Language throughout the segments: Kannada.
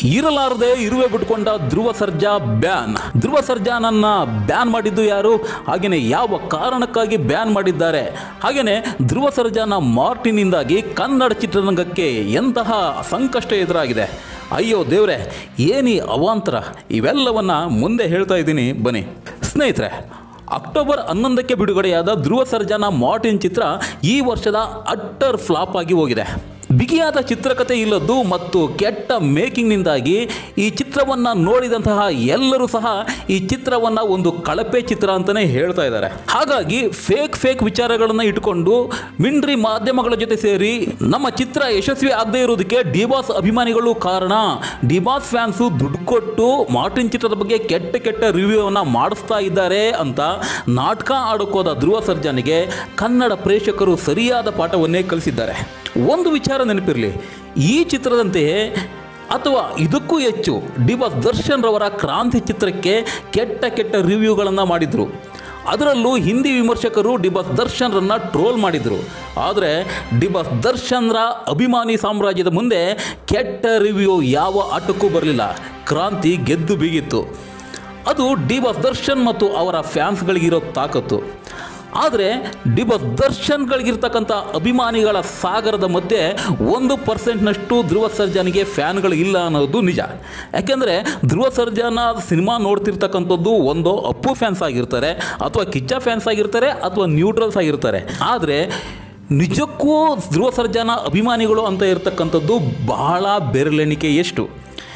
ಇರಲಾರದೆ ಇರುವೆ ಬಿಟ್ಕೊಂಡ ಧ್ರುವ ಸರ್ಜಾ ಬ್ಯಾನ್ ಧ್ರುವ ಸರ್ಜಾನನ್ನ ಬ್ಯಾನ್ ಮಾಡಿದ್ದು ಯಾರು ಹಾಗೆಯೇ ಯಾವ ಕಾರಣಕ್ಕಾಗಿ ಬ್ಯಾನ್ ಮಾಡಿದ್ದಾರೆ ಹಾಗೆಯೇ ಧ್ರುವ ಸರ್ಜಾನ ಮಾರ್ಟಿನಿಂದಾಗಿ ಕನ್ನಡ ಚಿತ್ರರಂಗಕ್ಕೆ ಎಂತಹ ಸಂಕಷ್ಟ ಎದುರಾಗಿದೆ ಅಯ್ಯೋ ದೇವ್ರೆ ಏನಿ ಅವಾಂತರ ಇವೆಲ್ಲವನ್ನ ಮುಂದೆ ಹೇಳ್ತಾ ಇದ್ದೀನಿ ಬನ್ನಿ ಸ್ನೇಹಿತರೆ ಅಕ್ಟೋಬರ್ ಹನ್ನೊಂದಕ್ಕೆ ಬಿಡುಗಡೆಯಾದ ಧ್ರುವ ಸರ್ಜಾನ ಮಾರ್ಟಿನ್ ಚಿತ್ರ ಈ ವರ್ಷದ ಅಟ್ಟರ್ ಫ್ಲಾಪ್ ಆಗಿ ಹೋಗಿದೆ ಬಿಗಿಯಾದ ಚಿತ್ರಕಥೆ ಇಲ್ಲದ್ದು ಮತ್ತು ಕೆಟ್ಟ ಮೇಕಿಂಗ್ನಿಂದಾಗಿ ಈ ಚಿತ್ರವನ್ನು ನೋಡಿದಂತಹ ಎಲ್ಲರೂ ಸಹ ಈ ಚಿತ್ರವನ್ನು ಒಂದು ಕಳಪೆ ಚಿತ್ರ ಅಂತಲೇ ಹೇಳ್ತಾ ಇದ್ದಾರೆ ಹಾಗಾಗಿ ಫೇಕ್ ಫೇಕ್ ವಿಚಾರಗಳನ್ನು ಇಟ್ಕೊಂಡು ಮಿಂಡ್ರಿ ಮಾಧ್ಯಮಗಳ ಜೊತೆ ಸೇರಿ ನಮ್ಮ ಚಿತ್ರ ಯಶಸ್ವಿ ಆಗದೇ ಇರೋದಕ್ಕೆ ಡಿಬಾಸ್ ಅಭಿಮಾನಿಗಳು ಕಾರಣ ಡಿಬಾಸ್ ಫ್ಯಾನ್ಸು ದುಡ್ಡು ಕೊಟ್ಟು ಮಾರ್ಟಿನ್ ಚಿತ್ರದ ಬಗ್ಗೆ ಕೆಟ್ಟ ಕೆಟ್ಟ ರಿವ್ಯೂವನ್ನು ಮಾಡಿಸ್ತಾ ಇದ್ದಾರೆ ಅಂತ ನಾಟಕ ಆಡೋಕೋದ ಧ್ರುವ ಸರ್ಜಾನಿಗೆ ಕನ್ನಡ ಪ್ರೇಕ್ಷಕರು ಸರಿಯಾದ ಪಾಠವನ್ನೇ ಕಲಿಸಿದ್ದಾರೆ ಒಂದು ವಿಚಾರ ನೆನಪಿರಲಿ ಈ ಚಿತ್ರದಂತೆಯೇ ಅಥವಾ ಇದಕ್ಕೂ ಹೆಚ್ಚು ಡಿಬಾಸ್ ದರ್ಶನ್ ರವರ ಕ್ರಾಂತಿ ಚಿತ್ರಕ್ಕೆ ಕೆಟ್ಟ ಕೆಟ್ಟ ರಿವ್ಯೂಗಳನ್ನು ಮಾಡಿದರು ಅದರಲ್ಲೂ ಹಿಂದಿ ವಿಮರ್ಶಕರು ಡಿಬಾಸ್ ದರ್ಶನ್ರನ್ನ ಟ್ರೋಲ್ ಮಾಡಿದರು ಆದರೆ ಡಿಬಾಸ್ ದರ್ಶನ್ರ ಅಭಿಮಾನಿ ಸಾಮ್ರಾಜ್ಯದ ಮುಂದೆ ಕೆಟ್ಟ ರಿವ್ಯೂ ಯಾವ ಆಟಕ್ಕೂ ಬರಲಿಲ್ಲ ಕ್ರಾಂತಿ ಗೆದ್ದು ಬೀಗಿತ್ತು ಅದು ಡಿಬಾಸ್ ದರ್ಶನ್ ಮತ್ತು ಅವರ ಫ್ಯಾನ್ಸ್ಗಳಿಗಿರೋ ತಾಕತ್ತು ಆದರೆ ಡಿಬಾಸ್ ದರ್ಶನ್ಗಳಿಗಿರ್ತಕ್ಕಂಥ ಅಭಿಮಾನಿಗಳ ಸಾಗರದ ಮಧ್ಯೆ ಒಂದು ಪರ್ಸೆಂಟ್ನಷ್ಟು ಧ್ರುವ ಸರ್ಜಾನಿಗೆ ಫ್ಯಾನ್ಗಳು ಇಲ್ಲ ಅನ್ನೋದು ನಿಜ ಯಾಕೆಂದರೆ ಧ್ರುವ ಸರ್ಜಾನ ಸಿನಿಮಾ ನೋಡ್ತಿರ್ತಕ್ಕಂಥದ್ದು ಒಂದು ಅಪ್ಪು ಫ್ಯಾನ್ಸ್ ಆಗಿರ್ತಾರೆ ಅಥವಾ ಕಿಚ್ಚ ಫ್ಯಾನ್ಸ್ ಆಗಿರ್ತಾರೆ ಅಥವಾ ನ್ಯೂಟ್ರಲ್ಸ್ ಆಗಿರ್ತಾರೆ ಆದರೆ ನಿಜಕ್ಕೂ ಧ್ರುವ ಸರ್ಜಾನ ಅಭಿಮಾನಿಗಳು ಅಂತ ಇರ್ತಕ್ಕಂಥದ್ದು ಬಹಳ ಬೆರಳೆಣಿಕೆ ಎಷ್ಟು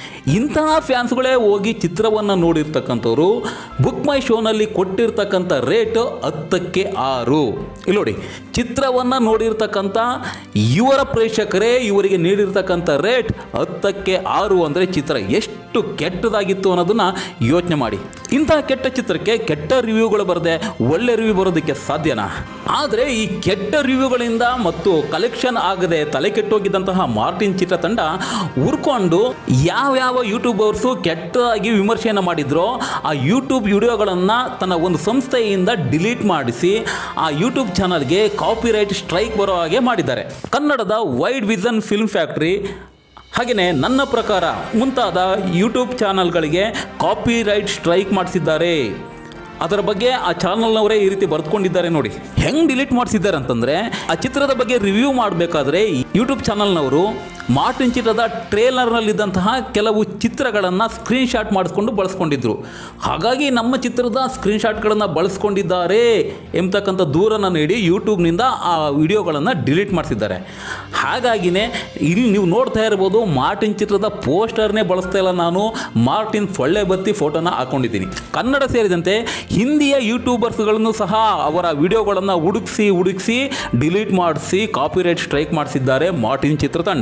ಇಂತಹ ಫ್ಯಾನ್ಸ್ಗಳೇ ಹೋಗಿ ಚಿತ್ರವನ್ನು ನೋಡಿರ್ತಕ್ಕಂಥವ್ರು ಬುಕ್ ಮೈ ಶೋನಲ್ಲಿ ಕೊಟ್ಟಿರ್ತಕ್ಕಂಥ ರೇಟ್ ಹತ್ತಕ್ಕೆ ಆರು ಇಲ್ಲಿ ನೋಡಿ ಚಿತ್ರವನ್ನು ನೋಡಿರ್ತಕ್ಕಂಥ ಇವರ ಪ್ರೇಕ್ಷಕರೇ ಇವರಿಗೆ ನೀಡಿರ್ತಕ್ಕಂಥ ರೇಟ್ ಹತ್ತಕ್ಕೆ ಆರು ಅಂದರೆ ಚಿತ್ರ ಎಷ್ಟು ಕೆಟ್ಟದಾಗಿತ್ತು ಅನ್ನೋದನ್ನು ಯೋಚನೆ ಮಾಡಿ ಇಂತಹ ಕೆಟ್ಟ ಚಿತ್ರಕ್ಕೆ ಕೆಟ್ಟ ರಿವ್ಯೂಗಳು ಬರದೆ ಒಳ್ಳೆ ರಿವ್ಯೂ ಬರೋದಕ್ಕೆ ಸಾಧ್ಯನಾ ಆದರೆ ಈ ಕೆಟ್ಟ ರಿವ್ಯೂಗಳಿಂದ ಮತ್ತು ಕಲೆಕ್ಷನ್ ಆಗದೆ ತಲೆ ಕೆಟ್ಟೋಗಿದ್ದಂತಹ ಮಾರ್ಟಿನ್ ಚಿತ್ರತಂಡ ಉರ್ಕೊಂಡು ಯಾವ್ಯಾವ ಯೂಟ್ಯೂಬರ್ಸು ಕೆಟ್ಟದಾಗಿ ವಿಮರ್ಶೆಯನ್ನು ಮಾಡಿದ್ರೋ ಆ ಯೂಟ್ಯೂಬ್ ವಿಡಿಯೋಗಳನ್ನು ತನ್ನ ಒಂದು ಸಂಸ್ಥೆಯಿಂದ ಡಿಲೀಟ್ ಮಾಡಿಸಿ ಆ ಯೂಟ್ಯೂಬ್ ಚಾನಲ್ಗೆ ಕಾಪಿರೈಟ್ ಸ್ಟ್ರೈಕ್ ಬರೋ ಹಾಗೆ ಮಾಡಿದ್ದಾರೆ ಕನ್ನಡದ ವೈಡ್ ವಿಷನ್ ಫಿಲ್ಮ್ ಫ್ಯಾಕ್ಟ್ರಿ ಹಾಗೆಯೇ ನನ್ನ ಪ್ರಕಾರ ಮುಂತಾದ ಯೂಟ್ಯೂಬ್ ಚಾನಲ್ಗಳಿಗೆ ಕಾಪಿರೈಟ್ ಸ್ಟ್ರೈಕ್ ಮಾಡಿಸಿದ್ದಾರೆ ಅದರ ಬಗ್ಗೆ ಆ ಚಾನಲ್ನವರೇ ಈ ರೀತಿ ಬರೆದುಕೊಂಡಿದ್ದಾರೆ ನೋಡಿ ಹೆಂಗ್ ಡಿಲೀಟ್ ಮಾಡಿಸಿದ್ದಾರೆ ಅಂತಂದ್ರೆ ಆ ಚಿತ್ರದ ಬಗ್ಗೆ ರಿವ್ಯೂ ಮಾಡಬೇಕಾದ್ರೆ ಯೂಟ್ಯೂಬ್ ಚಾನಲ್ನವರು ಮಾರ್ಟಿನ್ ಚಿತ್ರದ ಟ್ರೇಲರ್ನಲ್ಲಿದ್ದಂತಹ ಕೆಲವು ಚಿತ್ರಗಳನ್ನು ಸ್ಕ್ರೀನ್ ಶಾಟ್ ಮಾಡಿಸ್ಕೊಂಡು ಬಳಸ್ಕೊಂಡಿದ್ರು ಹಾಗಾಗಿ ನಮ್ಮ ಚಿತ್ರದ ಸ್ಕ್ರೀನ್ ಶಾಟ್ಗಳನ್ನು ಬಳಸ್ಕೊಂಡಿದ್ದಾರೆ ಎಂಬತಕ್ಕಂಥ ದೂರನ್ನು ನೀಡಿ ಯೂಟ್ಯೂಬ್ನಿಂದ ಆ ವಿಡಿಯೋಗಳನ್ನು ಡಿಲೀಟ್ ಮಾಡಿಸಿದ್ದಾರೆ ಹಾಗಾಗಿನೇ ಇಲ್ಲಿ ನೀವು ನೋಡ್ತಾ ಇರ್ಬೋದು ಮಾರ್ಟಿನ್ ಚಿತ್ರದ ಪೋಸ್ಟರ್ನೇ ಬಳಸ್ತಾ ಇಲ್ಲ ನಾನು ಮಾರ್ಟಿನ್ ಸೊಳ್ಳೆ ಬತ್ತಿ ಫೋಟೋನ ಹಾಕೊಂಡಿದ್ದೀನಿ ಕನ್ನಡ ಸೇರಿದಂತೆ ಹಿಂದಿಯ ಯೂಟ್ಯೂಬರ್ಸ್ಗಳನ್ನು ಸಹ ಅವರ ವಿಡಿಯೋಗಳನ್ನು ಹುಡುಕಿಸಿ ಹುಡುಕಿಸಿ ಡಿಲೀಟ್ ಮಾಡಿಸಿ ಕಾಪಿರೈಟ್ ಸ್ಟ್ರೈಕ್ ಮಾಡಿಸಿದ್ದಾರೆ ಮಾರ್ಟಿನ್ ಚಿತ್ರತಂಡ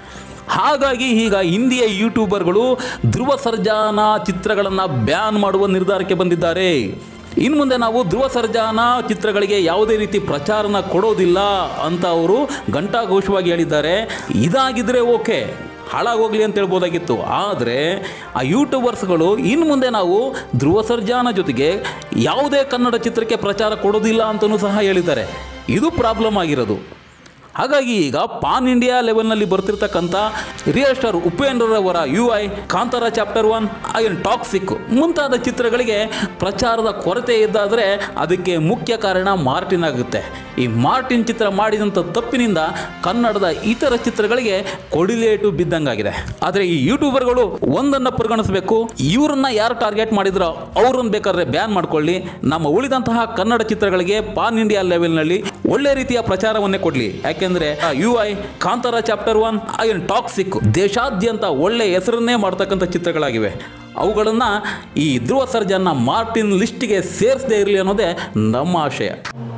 ಹಾಗಾಗಿ ಈಗ ಹಿಂದಿಯ ಯೂಟ್ಯೂಬರ್ಗಳು ಧ್ರುವ ಸರ್ಜಾನ ಚಿತ್ರಗಳನ್ನು ಬ್ಯಾನ್ ಮಾಡುವ ನಿರ್ಧಾರಕ್ಕೆ ಬಂದಿದ್ದಾರೆ ಇನ್ನು ಮುಂದೆ ನಾವು ಧ್ರುವ ಸರ್ಜಾನ ಚಿತ್ರಗಳಿಗೆ ಯಾವುದೇ ರೀತಿ ಪ್ರಚಾರನ ಕೊಡೋದಿಲ್ಲ ಅಂತ ಅವರು ಘಂಟಾಘೋಷವಾಗಿ ಹೇಳಿದ್ದಾರೆ ಇದಾಗಿದ್ರೆ ಓಕೆ ಹಾಳಾಗೋಗ್ಲಿ ಅಂತ ಹೇಳ್ಬೋದಾಗಿತ್ತು ಆದರೆ ಆ ಯೂಟ್ಯೂಬರ್ಸ್ಗಳು ಇನ್ನು ಮುಂದೆ ನಾವು ಧ್ರುವ ಸರ್ಜಾನ ಜೊತೆಗೆ ಯಾವುದೇ ಕನ್ನಡ ಚಿತ್ರಕ್ಕೆ ಪ್ರಚಾರ ಕೊಡೋದಿಲ್ಲ ಅಂತಲೂ ಸಹ ಹೇಳಿದ್ದಾರೆ ಇದು ಪ್ರಾಬ್ಲಮ್ ಆಗಿರೋದು ಹಾಗಾಗಿ ಈಗ ಪಾನ್ ಇಂಡಿಯಾ ಲೆವೆಲ್ನಲ್ಲಿ ಬರ್ತಿರ್ತಕ್ಕಂಥ ರಿಯಲ್ ಸ್ಟಾರ್ ಉಪೇಂದ್ರರವರ U I Kantara chapter one ಹಾಗೆ ಟಾಕ್ಸಿಕ್ ಮುಂತಾದ ಚಿತ್ರಗಳಿಗೆ ಪ್ರಚಾರದ ಕೊರತೆ ಇದ್ದಾದರೆ ಅದಕ್ಕೆ ಮುಖ್ಯ ಕಾರಣ ಮಾರ್ಟಿನ್ ಆಗುತ್ತೆ ಈ ಮಾರ್ಟಿನ್ ಚಿತ್ರ ಮಾಡಿದಂಥ ತಪ್ಪಿನಿಂದ ಕನ್ನಡದ ಇತರ ಚಿತ್ರಗಳಿಗೆ ಕೊಡಿಲೇಟು ಬಿದ್ದಂಗಾಗಿದೆ ಆದರೆ ಈ ಯೂಟ್ಯೂಬರ್ಗಳು ಒಂದನ್ನು ಪರಿಗಣಿಸಬೇಕು ಇವ್ರನ್ನ ಯಾರು ಟಾರ್ಗೆಟ್ ಮಾಡಿದ್ರೋ ಅವ್ರನ್ನ ಬೇಕಾದ್ರೆ ಬ್ಯಾನ್ ಮಾಡ್ಕೊಳ್ಳಿ ನಮ್ಮ ಉಳಿದಂತಹ ಕನ್ನಡ ಚಿತ್ರಗಳಿಗೆ ಪಾನ್ ಇಂಡಿಯಾ ಲೆವೆಲ್ನಲ್ಲಿ ಒಳ್ಳೆ ರೀತಿಯ ಪ್ರಚಾರವನ್ನೇ ಕೊಡಲಿ ಯಾಕೆಂದ್ರೆ U I Kantara chapter one ಐನ್ ಟಾಕ್ಸಿಕ್ ದೇಶಾದ್ಯಂತ ಒಳ್ಳೆ ಹೆಸರನ್ನೇ ಮಾಡ್ತಕ್ಕಂಥ ಚಿತ್ರಗಳಾಗಿವೆ ಅವುಗಳನ್ನು ಈ ಧ್ರುವ ಸರ್ಜನ್ನ ಮಾರ್ಟಿನ್ ಲಿಸ್ಟಿಗೆ ಸೇರಿಸದೇ ಇರಲಿ ಅನ್ನೋದೇ ನಮ್ಮ ಆಶಯ